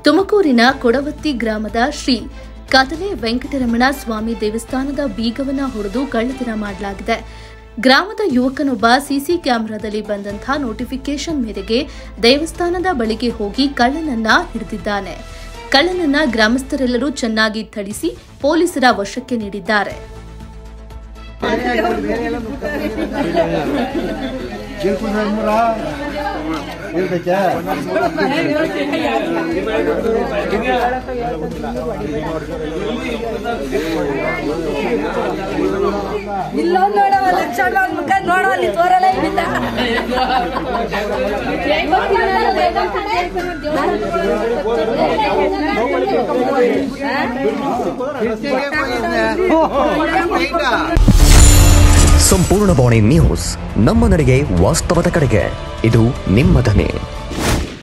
ತುಮಕೂರಿನ ಕೊಡವತ್ತಿ ಗ್ರಾಮದ ಶ್ರೀ ಕದಲೆ ವೆಂಕಟರಮಣ ಸ್ವಾಮಿ ದೇವಸ್ಥಾನದ ಬೀಗವನ್ನ ಹೊಡೆದು ಕಳ್ಳತನ ಮಾಡಲಾಗಿದೆ ಗ್ರಾಮದ ಯುವಕನೊಬ್ಬ ಸಿಸಿ ಕ್ಯಾಮೆರಾದಲ್ಲಿ ಬಂದಂತಹ ನೋಟಿಫಿಕೇಶನ್ ಮೇರೆಗೆ ದೇವಸ್ಥಾನದ ಬಳಿಗೆ ಹೋಗಿ ಕಳ್ಳನನ್ನ ಹಿಡಿದಿದ್ದಾನೆ ಕಳ್ಳನನ್ನ ಗ್ರಾಮಸ್ಥರೆಲ್ಲರೂ ಚೆನ್ನಾಗಿ ಥಳಿಸಿ ಪೊಲೀಸರ ವಶಕ್ಕೆ ನೀಡಿದ್ದಾರೆ ಜೀರ್ಕೊಂಡ್ರ ಇರ್ತೈತೆ ಇಲ್ಲೊಂದ್ ನೋಡವ ಲಕ್ಷಣ ಮುಖ ನೋಡೋ ಅಲ್ಲಿ ತೋರಲ್ಲ ಇಲ್ಲ ಸಂಪೂರ್ಣ ಬಾಣಿ ನ್ಯೂಸ್ ನಮ್ಮ ನಡೆಗೆ ವಾಸ್ತವದ ಕಡೆಗೆ ಇದು ನಿಮ್ಮ ಧ್ವನಿ